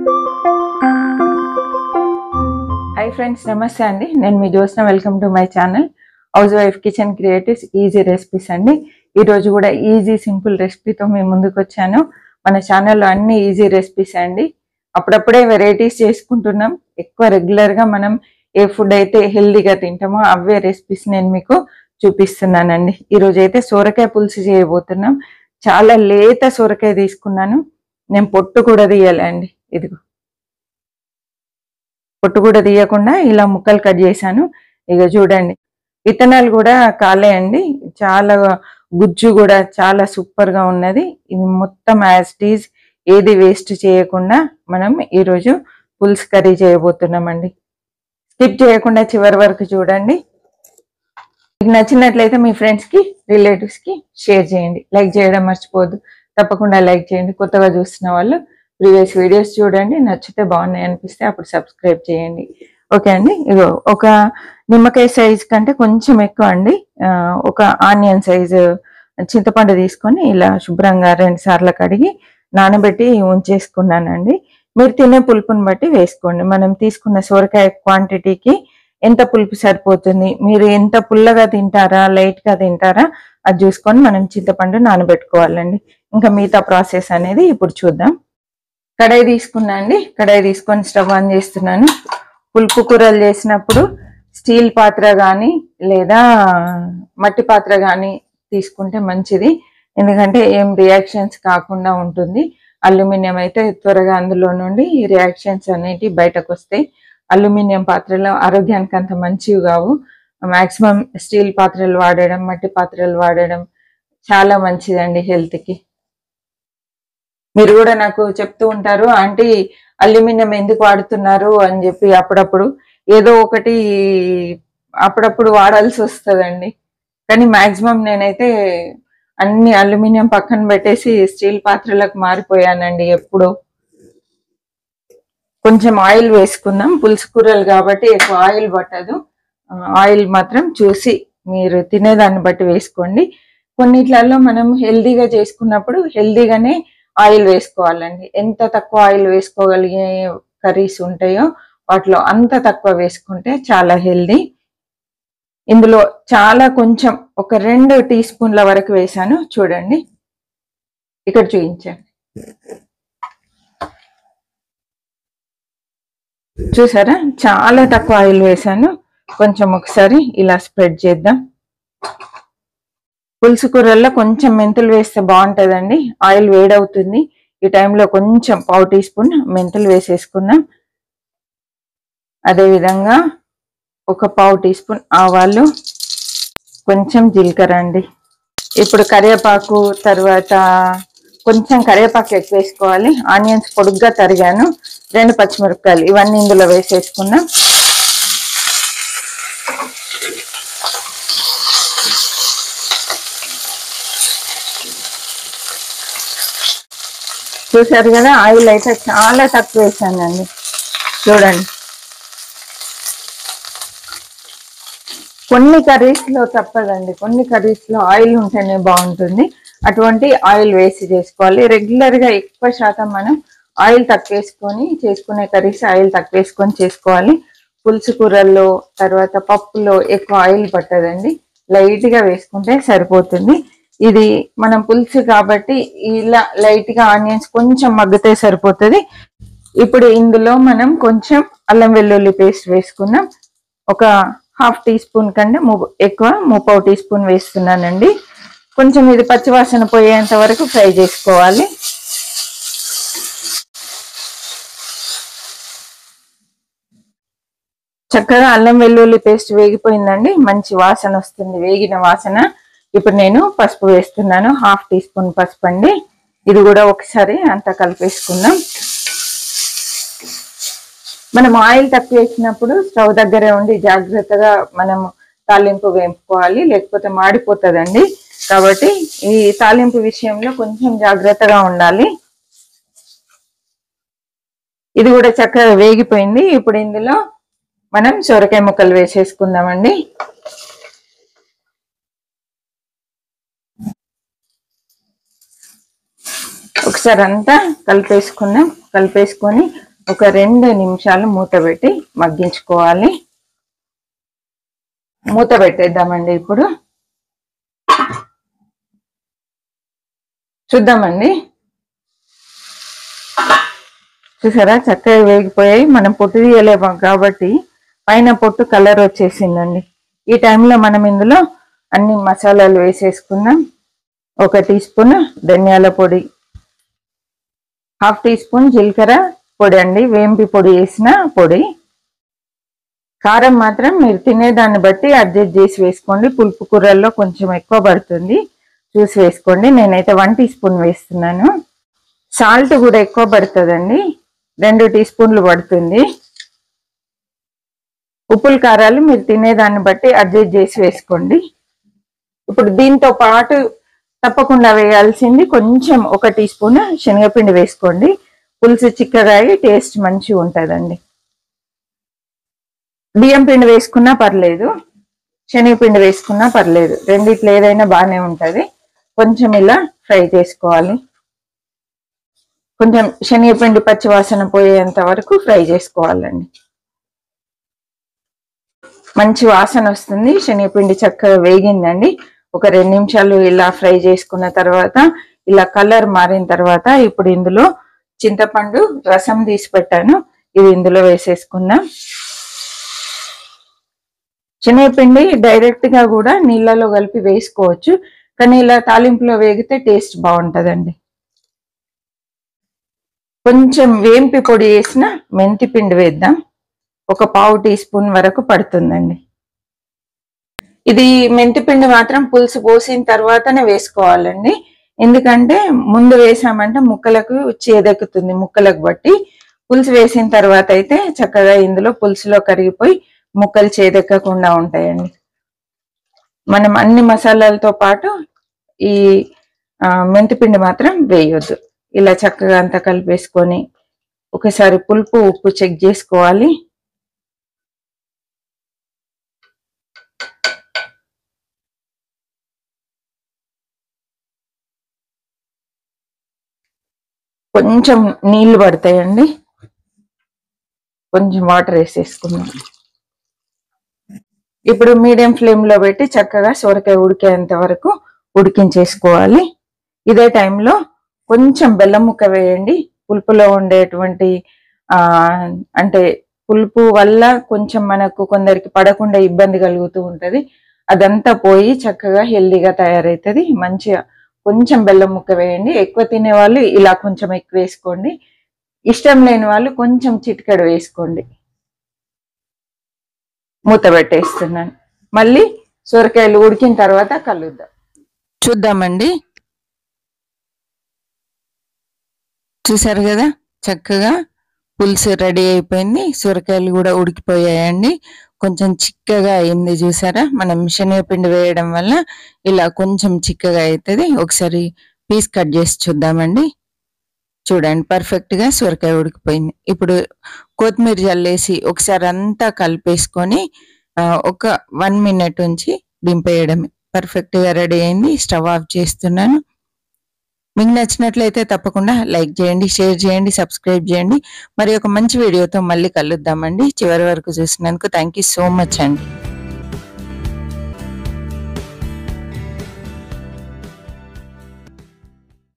hi friends నమస్తే అండి నేను మీ Jyotsna welcome to my channel housewife kitchen creatives easy recipes అండి ఈ రోజు కూడా ఈజీ సింపుల్ రెసిపీతో మేము ముందుకు వచ్చాను మన ఛానల్లో అన్ని ఈజీ రెసిపీస్ అండి అప్పుడప్పుడే వెరైటీస్ చేసుకుంటున్నాం ఎక్కువ రెగ్యులర్ గా మనం ఏ ఫుడ్ అయితే హెల్దీగా తింటామో అవే రెసిపీస్ నేను మీకు చూపిస్తున్నానండి ఈ రోజు అయితే సోరకాయ పులుసు చేయబోతున్నాం చాలా లేత సోరకాయ తీసుకున్నాను నేను పొట్టు కూడా తీయాలండి ఇదిగో పొట్టు కూడా తీయకుండా ఇలా ముక్కలు కట్ చేశాను ఇక చూడండి విత్తనాలు కూడా కాలే అండి చాలా గుజ్జు కూడా చాలా సూపర్ గా ఉన్నది ఇది మొత్తం యాజ్ టీజ్ ఏది వేస్ట్ చేయకుండా మనం ఈరోజు పులుసు కర్రీ చేయబోతున్నామండి స్కిప్ చేయకుండా చివరి వరకు చూడండి మీకు నచ్చినట్లయితే మీ ఫ్రెండ్స్ కి రిలేటివ్స్ కి షేర్ చేయండి లైక్ చేయడం మర్చిపోవద్దు తప్పకుండా లైక్ చేయండి కొత్తగా చూస్తున్న వాళ్ళు ప్రీవియస్ వీడియోస్ చూడండి నచ్చితే బాగున్నాయి అనిపిస్తే అప్పుడు సబ్స్క్రైబ్ చేయండి ఓకే అండి ఇగో ఒక నిమ్మకాయ సైజ్ కంటే కొంచెం ఎక్కువ అండి ఆ, ఒక ఆనియన్ సైజు చింతపండు తీసుకొని ఇలా శుభ్రంగా రెండు సార్లు కడిగి నానబెట్టి ఉంచేసుకున్నానండి మీరు తినే పులుపుని బట్టి వేసుకోండి మనం తీసుకున్న సోరకాయ క్వాంటిటీకి ఎంత పులుపు సరిపోతుంది మీరు ఎంత పుల్లగా తింటారా లైట్ గా తింటారా అది చూసుకొని మనం చింతపండు నానబెట్టుకోవాలండి ఇంకా మిగతా ప్రాసెస్ అనేది ఇప్పుడు చూద్దాం కడాయి తీసుకున్నా అండి కడాయి తీసుకొని స్టవ్ ఆన్ చేస్తున్నాను పులుపు కూరలు చేసినప్పుడు స్టీల్ పాత్ర కానీ లేదా మట్టి పాత్ర కానీ తీసుకుంటే మంచిది ఎందుకంటే ఏం రియాక్షన్స్ కాకుండా ఉంటుంది అల్యూమినియం అయితే త్వరగా అందులో నుండి రియాక్షన్స్ అనేవి బయటకు వస్తాయి అల్యూమినియం పాత్రలు ఆరోగ్యానికి అంత మంచివి కావు మాక్సిమం స్టీల్ పాత్రలు వాడడం మట్టి పాత్రలు వాడడం చాలా మంచిదండి health కి మీరు కూడా నాకు చెప్తూ ఉంటారు ఆంటీ అల్యూమినియం ఎందుకు వాడుతున్నారు అని చెప్పి అప్పుడప్పుడు ఏదో ఒకటి అప్పుడప్పుడు వాడాల్సి వస్తుందండి కానీ మాక్సిమం నేనైతే అన్ని అల్యూమినియం పక్కన పెట్టేసి స్టీల్ పాత్రలకు మారిపోయానండి ఎప్పుడో కొంచెం ఆయిల్ వేసుకుందాం పులుసు కూరలు కాబట్టి ఎక్కువ ఆయిల్ పట్టదు ఆ, ఆయిల్ మాత్రం చూసి మీరు తినేదాన్ని బట్టి వేసుకోండి కొన్నిట్లలో మనం హెల్దీగా చేసుకున్నప్పుడు హెల్దీగానే ఆయిల్ వేసుకోవాలండి ఎంత తక్కువ ఆయిల్ వేసుకోగలిగే కర్రీస్ ఉంటాయో వాటిలో అంత తక్కువ వేసుకుంటే చాలా హెల్దీ ఇందులో చాలా కొంచెం ఒక రెండు టీ స్పూన్ల వరకు వేసాను చూడండి ఇక్కడ చూపించండి చూసారా చాలా తక్కువ ఆయిల్ వేసాను కొంచెం ఒకసారి ఇలా స్ప్రెడ్ చేద్దాం పులుసు కూరల్లో కొంచెం మెంతులు వేస్తే బాగుంటుందండి ఆయిల్ వేడవుతుంది ఈ టైంలో కొంచెం పావు టీ స్పూన్ మెంతులు వేసేసుకుందాం అదేవిధంగా ఒక పావు టీ స్పూన్ ఆవాలు కొంచెం జీలకర్ర అండి ఇప్పుడు కరివేపాకు తర్వాత కొంచెం కరివేపాకు ఎక్కువ వేసుకోవాలి ఆనియన్స్ పొడుగ్గా తరిగాను రెండు పచ్చిమిరపకాయలు ఇవన్నీ ఇందులో వేసేసుకుందాం చూసారు కదా ఆయిల్ అయితే చాలా తక్కువ వేసానండి చూడండి కొన్ని కర్రీస్ లో తప్పదండి కొన్ని కర్రీస్ లో ఆయిల్ ఉంటేనే బాగుంటుంది అటువంటి ఆయిల్ వేసి చేసుకోవాలి రెగ్యులర్ గా ఎక్కువ శాతం మనం ఆయిల్ తక్కువ వేసుకొని చేసుకునే కర్రీస్ ఆయిల్ తక్కువ వేసుకొని చేసుకోవాలి పులుసు కూరల్లో తర్వాత పప్పులో ఎక్కువ ఆయిల్ పట్టదండి లైట్ గా వేసుకుంటే సరిపోతుంది ఇది మనం పులుసు కాబట్టి ఇలా లైట్ గా ఆనియన్స్ కొంచెం మగ్గితే సరిపోతుంది ఇప్పుడు ఇందులో మనం కొంచెం అల్లం వెల్లుల్లి పేస్ట్ వేసుకుందాం ఒక హాఫ్ టీ స్పూన్ కంటే ము- ఎక్కువ ముప్పావు టీ స్పూన్ వేస్తున్నానండి కొంచెం ఇది పచ్చివాసన పోయేంత వరకు ఫ్రై చేసుకోవాలి చక్కగా అల్లం వెల్లుల్లి పేస్ట్ వేగిపోయిందండి మంచి వాసన వస్తుంది వేగిన వాసన ఇప్పుడు నేను పసుపు వేస్తున్నాను హాఫ్ టీ స్పూన్ పసుపు అండి ఇది కూడా ఒకసారి అంతా కలిపేసుకుందాం మనం ఆయిల్ తక్కువ వేసినప్పుడు స్టవ్ దగ్గరే ఉండి జాగ్రత్తగా మనం తాలింపు వేపుకోవాలి లేకపోతే మాడిపోతుందండి కాబట్టి ఈ తాలింపు విషయంలో కొంచెం జాగ్రత్తగా ఉండాలి ఇది కూడా చక్కగా వేగిపోయింది ఇప్పుడు ఇందులో మనం సొరకాయ ముక్కలు వేసేసుకుందామండి ఒకసారి అంతా కలిపేసుకుందాం కలిపేసుకొని ఒక రెండు నిమిషాలు మూత పెట్టి మగ్గించుకోవాలి మూత పెట్టేద్దామండి ఇప్పుడు చూద్దామండి చూసారా చక్కగా వేగిపోయాయి మనం పొట్టు తీయలేము కాబట్టి పైన పొట్టు కలర్ వచ్చేసిందండి ఈ టైంలో మనం ఇందులో అన్ని మసాలాలు వేసేసుకుందాం ఒక టీ స్పూన్ ధనియాల పొడి హాఫ్ టీ స్పూన్ జీలకర్ర పొడి అండి వేంపి పొడి వేసిన పొడి కారం మాత్రం మీరు తినేదాన్ని బట్టి అడ్జస్ట్ చేసి వేసుకోండి పులుపు కూరల్లో కొంచెం ఎక్కువ పడుతుంది చూసి వేసుకోండి నేనైతే వన్ టీ స్పూన్ వేస్తున్నాను సాల్ట్ కూడా ఎక్కువ పడుతుందండి రెండు టీ స్పూన్లు పడుతుంది ఉప్పుల కారాలు మీరు తినేదాన్ని బట్టి అడ్జస్ట్ చేసి వేసుకోండి ఇప్పుడు దీంతో పాటు తప్పకుండా వేయాల్సింది కొంచెం ఒక టీ స్పూన్ శనగపిండి వేసుకోండి పులుసు చిక్కగా అయి టేస్ట్ మంచిగా ఉంటుందండి బియ్యం పిండి వేసుకున్నా పర్లేదు శనగపిండి వేసుకున్నా పర్లేదు రెండిట్లో ఏదైనా బాగానే ఉంటుంది కొంచెం ఇలా ఫ్రై చేసుకోవాలి కొంచెం శనగపిండి పచ్చి వాసన పోయేంత వరకు ఫ్రై చేసుకోవాలండి మంచి వాసన వస్తుంది శనగపిండి చక్కగా వేగిందండి ఒక రెండు నిమిషాలు ఇలా ఫ్రై చేసుకున్న తర్వాత ఇలా కలర్ మారిన తర్వాత ఇప్పుడు ఇందులో చింతపండు రసం తీసి పెట్టాను ఇది ఇందులో వేసేసుకుందాం శనగపిండి డైరెక్ట్ గా కూడా నీళ్ళలో కలిపి వేసుకోవచ్చు కానీ ఇలా తాలింపులో వేగితే టేస్ట్ బాగుంటదండి కొంచెం వేంపి పొడి వేసిన మెంతి పిండి వేద్దాం ఒక పావు టీ స్పూన్ వరకు పడుతుందండి ఇది మెంతి పిండి మాత్రం పులుసు పోసిన తర్వాతనే వేసుకోవాలండి ఎందుకంటే ముందు వేసామంటే ముక్కలకు చేదెక్కుతుంది ముక్కలకు బట్టి పులుసు వేసిన తర్వాత అయితే చక్కగా ఇందులో పులుసులో కరిగిపోయి ముక్కలు చేదెక్కకుండా ఉంటాయండి మనం అన్ని మసాలాలతో పాటు ఈ ఆ, మెంతిపిండి మాత్రం వేయొద్దు ఇలా చక్కగా అంతా కలిపేసుకొని ఒకసారి పులుపు ఉప్పు చెక్ చేసుకోవాలి కొంచెం నీళ్లు పడతాయండి కొంచెం వాటర్ వేసేసుకుందాం ఇప్పుడు మీడియం ఫ్లేమ్ లో పెట్టి చక్కగా సొరకాయ ఉడికేంత వరకు ఉడికించేసుకోవాలి ఇదే టైంలో కొంచెం బెల్లం ముక్క వేయండి పులుపులో ఉండేటువంటి ఆ అంటే పులుపు వల్ల కొంచెం మనకు కొందరికి పడకుండా ఇబ్బంది కలుగుతూ ఉంటది అదంతా పోయి చక్కగా హెల్దీగా తయారవుతుంది మంచిగా కొంచెం బెల్లం ముక్క వేయండి ఎక్కువ తినే వాళ్ళు ఇలా కొంచెం ఎక్కువ వేసుకోండి ఇష్టం లేని వాళ్ళు కొంచెం చిటికెడు వేసుకోండి మూత పెట్టేస్తున్నాను మళ్ళీ సొరకాయలు ఉడికిన తర్వాత కలుద్దాం చూద్దామండి చూసారు కదా చక్కగా పులుసు రెడీ అయిపోయింది సొరకాయలు కూడా ఉడికిపోయాయండి కొంచెం చిక్కగా అయింది చూసారా మనం శనగపిండి వేయడం వల్ల ఇలా కొంచెం చిక్కగా అవుతుంది ఒకసారి పీస్ కట్ చేసి చూద్దామండి చూడండి పర్ఫెక్ట్ గా సొరకాయ ఉడికిపోయింది ఇప్పుడు కొత్తిమీర జల్లేసి ఒకసారి అంతా కలిపేసుకొని ఆ, ఒక వన్ మినిట్ ఉంచి దింపేయడమే పర్ఫెక్ట్ గా రెడీ అయింది స్టవ్ ఆఫ్ చేస్తున్నాను మీకు నచ్చినట్లయితే తప్పకుండా లైక్ చేయండి షేర్ చేయండి సబ్స్క్రైబ్ చేయండి మరి ఒక మంచి వీడియోతో మళ్ళీ కలుద్దామండి చివరి వరకు చూసినందుకు థ్యాంక్ యూ సో మచ్ అండి